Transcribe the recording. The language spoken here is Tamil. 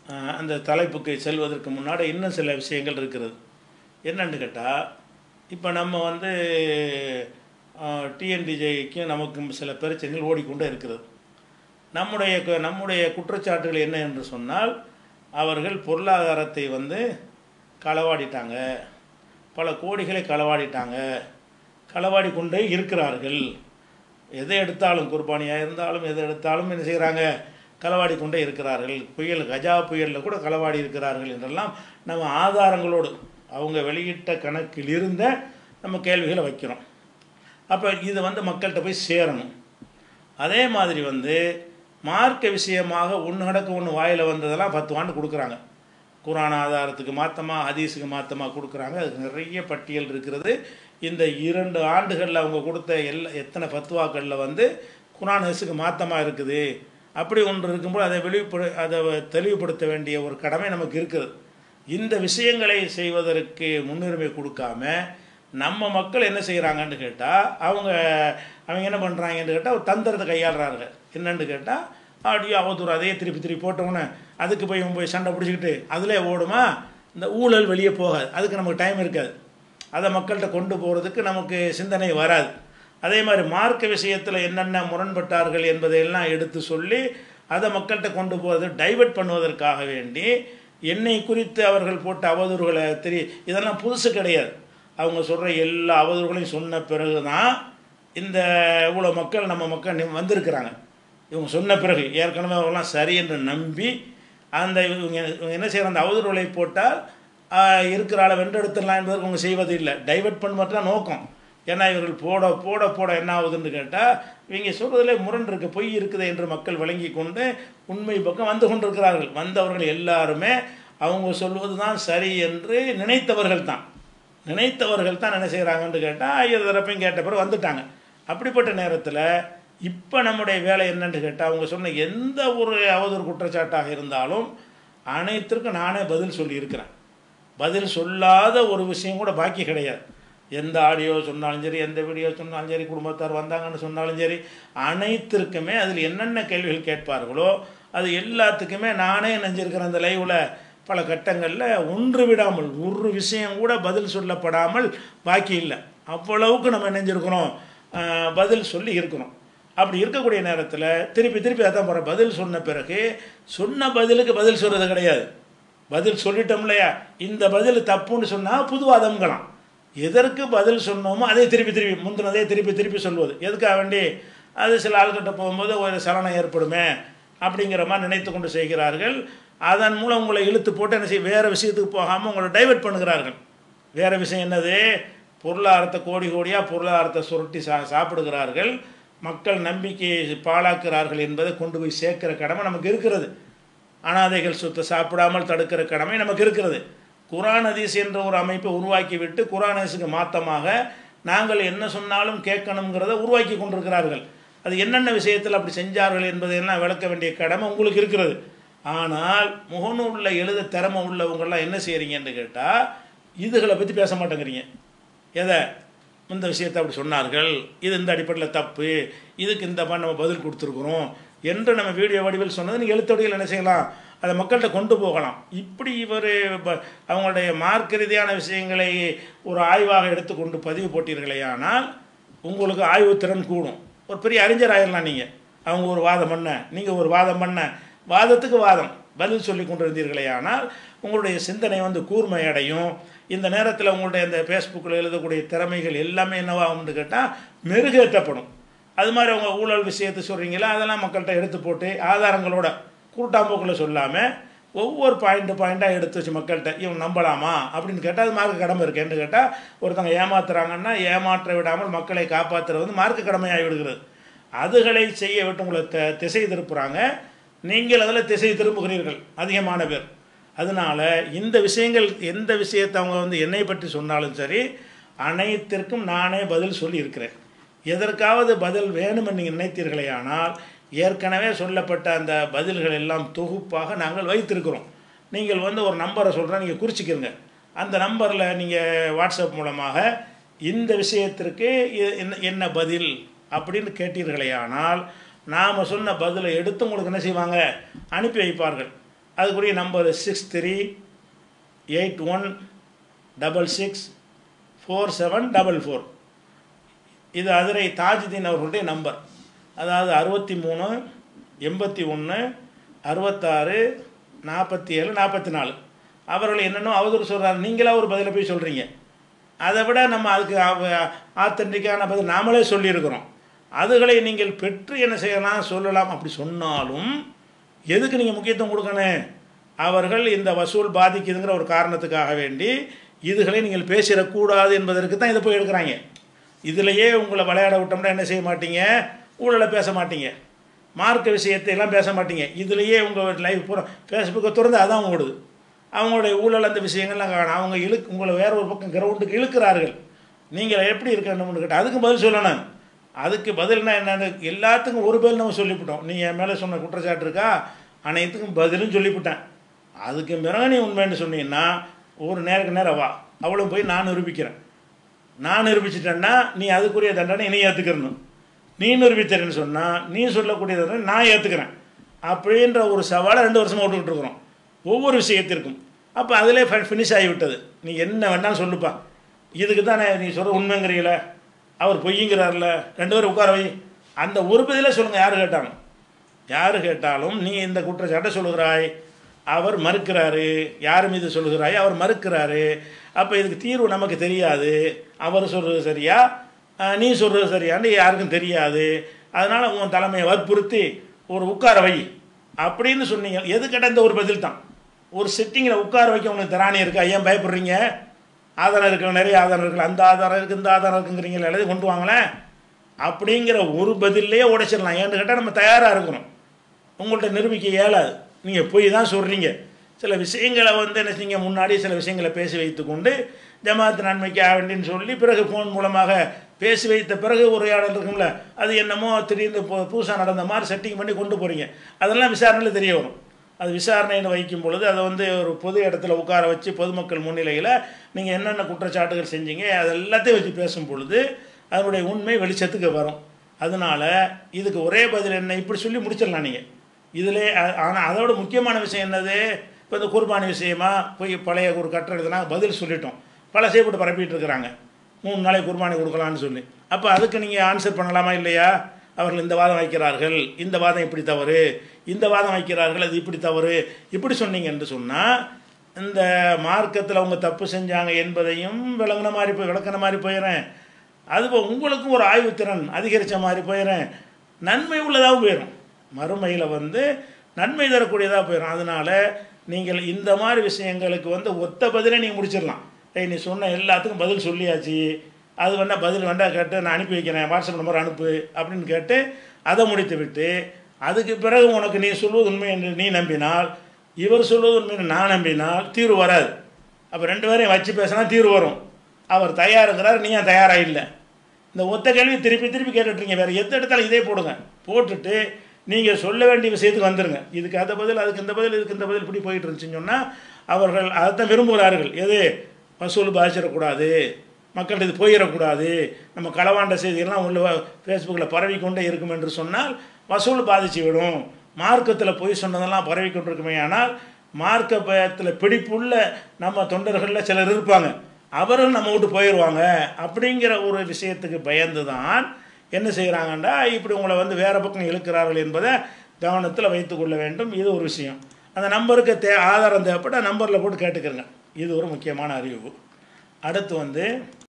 அஹ், அந்த தலைப்புக்கு செல்வதற்கு முன்னாடி இன்னும் சில விஷயங்கள் இருக்கிறது என்னன்னு கேட்டால் இப்போ நம்ம வந்து டிஎன்டிஜேக்கும் நமக்கும் சில பிரச்சனைகள் ஓடிக்கொண்டே இருக்கிறது நம்முடைய கு- நம்முடைய குற்றச்சாட்டுகள் என்ன என்று சொன்னால் அவர்கள் பொருளாதாரத்தை வந்து களவாடிட்டாங்க பல கோடிகளை களவாடிட்டாங்க களவாடி கொண்டே இருக்கிறார்கள் எதை எடுத்தாலும் குர்பானியாக இருந்தாலும் எதை எடுத்தாலும் என்ன செய்கிறாங்க களவாடி கொண்டே இருக்கிறார்கள் புயல் கஜா புயலில் கூட களவாடி இருக்கிறார்கள் என்றெல்லாம் நம்ம ஆதாரங்களோடு அவங்க வெளியிட்ட கணக்கில் இருந்த நம்ம கேள்விகளை வைக்கிறோம் அப்போ இது வந்து மக்கள்கிட்ட போய் சேரணும் அதே மாதிரி வந்து மார்க்க விஷயமாக ஒன்று நடக்க ஒன்று வாயில் வந்ததெல்லாம் பத்து ஆண்டு கொடுக்குறாங்க குரான் ஆதாரத்துக்கு மாற்றமாக ஹதீஸுக்கு மாற்றமாக கொடுக்குறாங்க அதுக்கு நிறைய பட்டியல் இருக்கிறது இந்த இரண்டு ஆண்டுகளில் அவங்க கொடுத்த எல்லா எத்தனை ஃபத்வாக்களில் வந்து குரான் ஹதீஸுக்கு மாற்றமாக இருக்குது அப்படி ஒன்று இருக்கும்போது அதை வெளிப்படு அதை தெளிவுபடுத்த வேண்டிய ஒரு கடமை நமக்கு இருக்குது இந்த விஷயங்களை செய்வதற்கு முன்னுரிமை கொடுக்காம நம்ம மக்கள் என்ன செய்கிறாங்கன்னு கேட்டால் அவங்க அவங்க என்ன பண்ணுறாங்கன்னு கேட்டால் ஒரு தந்திரத்தை கையாளுறாங்க என்னன்னு கேட்டால் ஆடியோ அவதூறு அதையே திருப்பி திருப்பி போட்டோன்னே அதுக்கு போய் இவன் போய் சண்டை பிடிச்சிக்கிட்டு அதிலே ஓடுமா இந்த ஊழல் வெளியே போகாது அதுக்கு நமக்கு டைம் இருக்காது அதை மக்கள்கிட்ட கொண்டு போகிறதுக்கு நமக்கு சிந்தனை வராது அதே மாதிரி மார்க்க விஷயத்தில் என்னென்ன முரண்பட்டார்கள் என்பதையெல்லாம் எடுத்து சொல்லி அதை மக்கள்கிட்ட கொண்டு போகிறது டைவர்ட் பண்ணுவதற்காக வேண்டி என்னை குறித்து அவர்கள் போட்ட அவதூறுகளை தெரிய இதெல்லாம் புதுசு கிடையாது அவங்க சொல்கிற எல்லா அவதூறுகளையும் சொன்ன பிறகு தான் இந்த இவ்வளோ மக்கள் நம்ம மக்கள் நி- வந்திருக்கிறாங்க இவங்க சொன்ன பிறகு ஏற்கனவே அவங்களாம் சரி என்று நம்பி அந்த இவங்க இவங்க என்ன செய்கிற அந்த அவதூறுகளை போட்டால் ஆஹ், இருக்கிற ஆளை வென்றெடுத்துடலாம் என்பதற்கு அவங்க செய்வது இல்லை டைவர்ட் பண்ணுவது தான் நோக்கம் ஏன்னா இவர்கள் போட போட போட என்ன ஆகுதுன்னு கேட்டால் இவங்க சொல்கிறதுல முரண் இருக்கு பொய் இருக்குது என்று மக்கள் விளங்கி கொண்டு உண்மை பக்கம் வந்து கொண்டிருக்கிறார்கள் வந்தவர்கள் எல்லாருமே அவங்க சொல்வது தான் சரி என்று நினைத்தவர்கள் தான் நினைத்தவர்கள் தான் என்ன செய்கிறாங்கன்னு கேட்டால் ஐயர் தரப்பையும் கேட்ட பிறகு வந்துட்டாங்க அப்படிப்பட்ட நேரத்தில் இப்போ நம்முடைய வேலை என்னன்னு கேட்டால் அவங்க சொன்ன எந்த ஒரு அவதூறு குற்றச்சாட்டாக இருந்தாலும் அனைத்திற்கும் நானே பதில் சொல்லியிருக்கிறேன் பதில் சொல்லாத ஒரு விஷயம் கூட பாக்கி கிடையாது எந்த ஆடியோ சொன்னாலும் சரி எந்த வீடியோ சொன்னாலும் சரி குடும்பத்தார் வந்தாங்கன்னு சொன்னாலும் சரி அனைத்திற்குமே அதில் என்னென்ன கேள்விகள் கேட்பார்களோ அது எல்லாத்துக்குமே நானே நினைஞ்சிருக்கிறேன் அந்த லைவில் பல கட்டங்களில் ஒன்று விடாமல் ஒரு விஷயம் கூட பதில் சொல்லப்படாமல் பாக்கி இல்லை அவ்வளவுக்கு நம்ம நினைஞ்சிருக்கிறோம் ஆஹ், பதில் சொல்லி இருக்கிறோம் அப்படி இருக்கக்கூடிய நேரத்தில் திருப்பி திருப்பி அதான் போகிற பதில் சொன்ன பிறகு சொன்ன பதிலுக்கு பதில் சொல்கிறது கிடையாது பதில் சொல்லிட்டோம் இல்லையா இந்த பதில் தப்புன்னு சொன்னால் புதுவாதம்கலாம் எதற்கு பதில் சொன்னோமோ அதே திருப்பி திருப்பி முந்தினதே திருப்பி திருப்பி சொல்வது எதுக்காக வேண்டி அது சில ஆள்கிட்ட போகும்போது ஒரு சலனம் ஏற்படுமே அப்படிங்கிற மாதிரி நினைத்து கொண்டு செய்கிறார்கள் அதன் மூலம் உங்களை இழுத்து போட்டு என்ன செய்ய வேறு விஷயத்துக்கு போகாமல் உங்களை டைவர்ட் பண்ணுகிறார்கள் வேறு விஷயம் என்னது பொருளாதாரத்தை கோடி கோடியாக பொருளாதாரத்தை சுருட்டி சா சாப்பிடுகிறார்கள் மக்கள் நம்பிக்கையை பாழாக்குகிறார்கள் என்பதை கொண்டு போய் சேர்க்கிற கடமை நமக்கு இருக்கிறது அனாதைகள் சொத்தை சாப்பிடாமல் தடுக்கிற கடமை நமக்கு இருக்கிறது குரான் ஹதீஸ் என்ற ஒரு அமைப்பை உருவாக்கி விட்டு குரான் ஹதீஸுக்கு மாற்றமாக நாங்கள் என்ன சொன்னாலும் கேட்கணுங்கிறத உருவாக்கி கொண்டிருக்கிறார்கள் அது என்னென்ன விஷயத்தில் அப்படி செஞ்சார்கள் என்பதையெல்லாம் விளக்க வேண்டிய கடமை உங்களுக்கு இருக்கிறது ஆனால் முகநூலில் எழுத திறமை உள்ளவங்கெல்லாம் என்ன செய்கிறீங்கன்னு கேட்டால் இதுகளை பற்றி பேச மாட்டேங்கிறீங்க எதை இந்த விஷயத்தை அப்படி சொன்னார்கள் இது இந்த அடிப்படையில் தப்பு இதுக்கு இந்த மாதிரி நம்ம பதில் கொடுத்துருக்குறோம் என்று நம்ம வீடியோ வடிவில் சொன்னது நீங்கள் எழுத்தொடியில் என்ன செய்யலாம் அதை மக்கள்கிட்ட கொண்டு போகலாம் இப்படி இவர் அவங்களுடைய மார்க்க ரீதியான விஷயங்களை ஒரு ஆய்வாக எடுத்துக்கொண்டு பதிவு போட்டீர்களே ஆனால் உங்களுக்கு ஆய்வு திறன் கூடும் ஒரு பெரிய அறிஞர் ஆயிடலாம் நீங்கள் அவங்க ஒரு வாதம் பண்ண நீங்கள் ஒரு வாதம் பண்ண வாதத்துக்கு வாதம் பதில் சொல்லி கொண்டிருந்தீர்களே ஆனால் உங்களுடைய சிந்தனை வந்து கூர்மை அடையும் இந்த நேரத்தில் உங்களுடைய அந்த ஃபேஸ்புக்கில் எழுதக்கூடிய திறமைகள் எல்லாமே என்னவாகும்னு கேட்டால் மெருகேற்றப்படும் அது மாதிரி அவங்க ஊழல் விஷயத்தை சொல்கிறீங்களா அதெல்லாம் மக்கள்கிட்ட எடுத்து போட்டு ஆதாரங்களோட கூட்டாம்போக்கில் சொல்லாமல் ஒவ்வொரு பாயிண்ட் பாயிண்ட்டாக எடுத்து வச்சு மக்கள்கிட்ட இவன் நம்பலாமா அப்படின்னு கேட்டால் அது மார்க்க கடமை இருக்குன்னு கேட்டால் ஒருத்தவங்க ஏமாத்துறாங்கன்னா ஏமாற்ற விடாமல் மக்களை காப்பாற்றுறது வந்து மார்க்க கடமையாகி விடுகிறது அதுகளை செய்ய விட்டு உங்களை த திசை திருப்புறாங்க நீங்கள் அதில் திசை திரும்புகிறீர்கள் அதிகமான பேர் அதனால் இந்த விஷயங்கள் எந்த விஷயத்தை அவங்க வந்து என்னை பற்றி சொன்னாலும் சரி அனைத்திற்கும் நானே பதில் சொல்லி இருக்கிறேன் எதற்காவது பதில் வேணுமென்று நீங்கள் நினைத்தீர்களே ஆனால் ஏற்கனவே சொல்லப்பட்ட அந்த பதில்கள் எல்லாம் தொகுப்பாக நாங்கள் வைத்திருக்கிறோம் நீங்கள் வந்து ஒரு நம்பரை சொல்கிறேன் நீங்கள் குறிச்சிக்கிறங்க அந்த நம்பரில் நீங்கள் வாட்ஸ்அப் மூலமாக இந்த விஷயத்திற்கு இ- என்ன- என்ன பதில் அப்படின்னு கேட்டீர்களே ஆனால் நாம் சொன்ன பதிலை எடுத்து உங்களுக்கு என்ன செய்வாங்க அனுப்பி வைப்பார்கள் அதுக்குரிய number six three eight one double six four seven double four இது அதிரை தாஜுதீன் அவர்களுடைய நம்பர் அதாவது அறுபத்தி மூணு எண்பத்தி ஒன்று அறுபத்தாறு நாற்பத்தி ஏழு நாற்பத்தி நாலு அவர்கள் என்னென்னோ அவதூறு சொல்கிறார் நீங்களா ஒரு பதிலை போய் சொல்கிறீங்க அதை விட நம்ம அதுக்கு ஆத்தன்டிக்கான பதில் நாமளே சொல்லியிருக்கிறோம் அதுகளை நீங்கள் பெற்று என்ன செய்யலாம் சொல்லலாம் அப்படி சொன்னாலும் எதுக்கு நீங்கள் முக்கியத்துவம் கொடுக்கணும் அவர்கள் இந்த வசூல் பாதிக்குதுங்கிற ஒரு காரணத்துக்காக வேண்டி இதுகளை நீங்கள் பேசிடக்கூடாது என்பதற்கு தான் இதை போய் எடுக்கிறாங்க இதிலேயே உங்களை விளையாட விட்டோம்னா என்ன செய்ய மாட்டீங்க ஊழலை பேச மாட்டீங்க மார்க்க விஷயத்தை எல்லாம் பேச மாட்டீங்க இதுலேயே உங்கள் லைஃப் பூரா ஃபேஸ்புக்கை திறந்து அதான் ஓடுது அவங்களுடைய ஊழல் அந்த விஷயங்கள்லாம் காணும் அவங்க இழுக்கு உங்களை வேற ஒரு பக்கம் கிரவுண்டுக்கு இழுக்கிறார்கள் நீங்கள் எப்படி இருக்கணும்னு கேட்டால் அதுக்கு பதில் சொல்லணும் அதுக்கு பதில்னா என்னென்னு எல்லாத்துக்கும் ஒரு பதில் நம்ம சொல்லிவிட்டோம் நீ என் மேலே சொன்ன குற்றச்சாட்டு இருக்கா அனைத்துக்கும் பதிலும் சொல்லிவிட்டேன் அதுக்கு பிறகு நீ உண்மைன்னு சொன்னீங்கன்னா ஒரு நேருக்கு நேரம் வா அவளும் போய் நான் நிரூபிக்கிறேன் நான் நிரூபிச்சிட்டேன்னா நீ அதுக்குரிய தண்டனை நீ ஏற்றுக்கிறணும் நீ நிரூபித்தரேன்னு சொன்னால் நீ சொல்லக்கூடிய தண்டனை நான் ஏற்றுக்கிறேன் அப்படின்ற ஒரு சவாலை ரெண்டு வருஷமாக விட்டுக்கிட்டு இருக்கிறோம் ஒவ்வொரு விஷயத்திற்கும் அப்போ அதிலே ஃபினிஷ் ஆகிவிட்டது நீ என்ன வேணாலும் சொல்லுப்பா இதுக்கு தானே நீ சொல்கிற உண்மைங்கிறீங்கள அவர் பொய்யுங்கிறார்ல ரெண்டு பேரும் உட்கார வை அந்த ஒரு பதிலே சொல்லுங்கள் யார் கேட்டாங்க யார் கேட்டாலும் நீ இந்த குற்றச்சாட்டை சொல்லுகிறாய் அவர் மறுக்கிறாரு யார் மீது சொல்லுகிறாய் அவர் மறுக்கிறாரு அப்போ இதுக்கு தீர்வு நமக்கு தெரியாது அவர் சொல்கிறது சரியா நீ சொல்கிறது சரியான்னு யாருக்கும் தெரியாது அதனால் உன் தலைமையை வற்புறுத்தி ஒரு உட்கார வை அப்படின்னு சொன்னீங்க எது கேட்டால் இந்த ஒரு பதில் தான் ஒரு சிட்டிங்கில் உட்கார வைக்க உனக்கு திராணி இருக்கா ஏன் பயப்படுறீங்க ஆதாரம் இருக்கிற நிறைய ஆதாரம் இருக்குல்ல அந்த ஆதாரம் இருக்குது இந்த ஆதாரம் இருக்குங்கிறீங்களா எல்லாத்தையும் கொண்டு வாங்களேன் அப்படிங்கிற ஒரு பதிலே உடைச்சிடலாம் ஏன்னு கேட்டால் நம்ம தயாராக இருக்கிறோம் உங்கள்கிட்ட நிரூபிக்க இயலாது நீங்கள் போய் தான் சொல்கிறீங்க சில விஷயங்களை வந்து என்ன செய்யுங்க முன்னாடி சில விஷயங்களை பேசி வைத்துக்கொண்டு ஜமாத்து நன்மைக்கு ஆவேண்டின்னு சொல்லி பிறகு ஃபோன் மூலமாக பேசி வைத்த பிறகு உரையாடல் இருக்கும்ல அது என்னமோ திடீர்னு புதுசாக நடந்த மாதிரி செட்டிங் பண்ணி கொண்டு போகிறீங்க அதெல்லாம் விசாரணையில் தெரிய வரும் அது விசாரணைன்னு வைக்கும் பொழுது அதை வந்து ஒரு பொது இடத்துல உட்கார வச்சு பொதுமக்கள் முன்னிலையில் நீங்கள் என்னென்ன குற்றச்சாட்டுகள் செஞ்சீங்க அது எல்லாத்தையும் வச்சு பேசும் பொழுது அதனுடைய உண்மை வெளிச்சத்துக்கு வரும் அதனால் இதுக்கு ஒரே பதில் என்ன இப்படி சொல்லி முடிச்சிடலாம் நீங்கள் இதில் ஆனால் அதோட முக்கியமான விஷயம் என்னது இப்போ இந்த குர்பானி விஷயமா போய் பழைய ஒரு கட்டுரை எழுதுனா பதில் சொல்லிட்டோம் பல செய்யப்பட்டு பரப்பிட்டு இருக்கிறாங்க மூணு நாளைக்கு குர்பானி கொடுக்கலான்னு சொல்லி அப்போ அதுக்கு நீங்கள் ஆன்சர் பண்ணலாமா இல்லையா அவர்கள் இந்த வாதம் வைக்கிறார்கள் இந்த வாதம் இப்படி தவறு இந்த வாதம் வைக்கிறார்கள் அது இப்படி தவறு இப்படி சொன்னீங்க என்று சொன்னால் இந்த மார்க்கத்தில் அவங்க தப்பு செஞ்சாங்க என்பதையும் விளங்கின மாதிரி போய் விளக்கின மாதிரி போயிடுறேன் அதுபோல் உங்களுக்கும் ஒரு ஆய்வுத்திறன் அதிகரித்த மாதிரி போயிடுறேன் நன்மை உள்ளதாகவும் போயிடும் மறுமையில் வந்து நன்மை தரக்கூடியதாக போயிடும் அதனால் நீங்கள் இந்த மாதிரி விஷயங்களுக்கு வந்து ஒத்த பதிலை நீங்கள் முடிச்சிடலாம் ஏய் நீ சொன்ன எல்லாத்துக்கும் பதில் சொல்லியாச்சு அது வேணால் பதில் வேண்டாம் கேட்டு நான் அனுப்பி வைக்கிறேன் வாட்ஸ்அப் நம்பர் அனுப்பு அப்படின்னு கேட்டு அதை முடித்து விட்டு அதுக்கு பிறகு உனக்கு நீ சொல்வது உண்மை என்று நீ நம்பினால் இவர் சொல்வது உண்மை என்று நான் நம்பினால் தீர்வு வராது அப்போ ரெண்டு பேரையும் வச்சு பேசினா தீர்வு வரும் அவர் தயாருங்கிறார் நீ ஏன் தயாராக இல்லை இந்த ஒத்த கேள்வி திருப்பி திருப்பி கேட்டுட்ருங்க வேறு எந்த இடத்துல இதே போடுங்க போட்டுட்டு நீங்கள் சொல்ல வேண்டிய விஷயத்துக்கு வந்துடுங்க இதுக்கு அந்த பதில் அதுக்கு இந்த பதில் இதுக்கு இந்த பதில் இப்படி போயிட்டு இருந்துச்சுன்னு சொன்னால் அவர்கள் அதைத்தான் விரும்புகிறார்கள் எது வசூல் பாதிச்சிடக்கூடாது மக்கள்கிட்ட இது போயிடக்கூடாது நம்ம களவாண்ட செய்திகள்லாம் உள்ள ஃபேஸ்புக்கில் பரவி கொண்டே இருக்கும் என்று சொன்னால் வசூல் பாதிச்சு விடும் மார்க்கத்தில் போய் சொன்னதெல்லாம் பரவி கொண்டிருக்குமே ஆனால் மார்க்க பயத்தில் பிடிப்புள்ள நம்ம தொண்டர்களில் சிலர் இருப்பாங்க அவரும் நம்ம விட்டு போயிடுவாங்க அப்படிங்கிற ஒரு விஷயத்துக்கு பயந்து தான் என்ன செய்கிறாங்கன்னா இப்படி உங்களை வந்து வேறு பக்கம் இழுக்கிறார்கள் என்பதை கவனத்தில் வைத்துக்கொள்ள வேண்டும் இது ஒரு விஷயம் அந்த நம்பருக்கு தே ஆதாரம் தேவைப்பட்ட நம்பரில் போட்டு கேட்டுக்கிறங்க இது ஒரு முக்கியமான அறிவு அடுத்து வந்து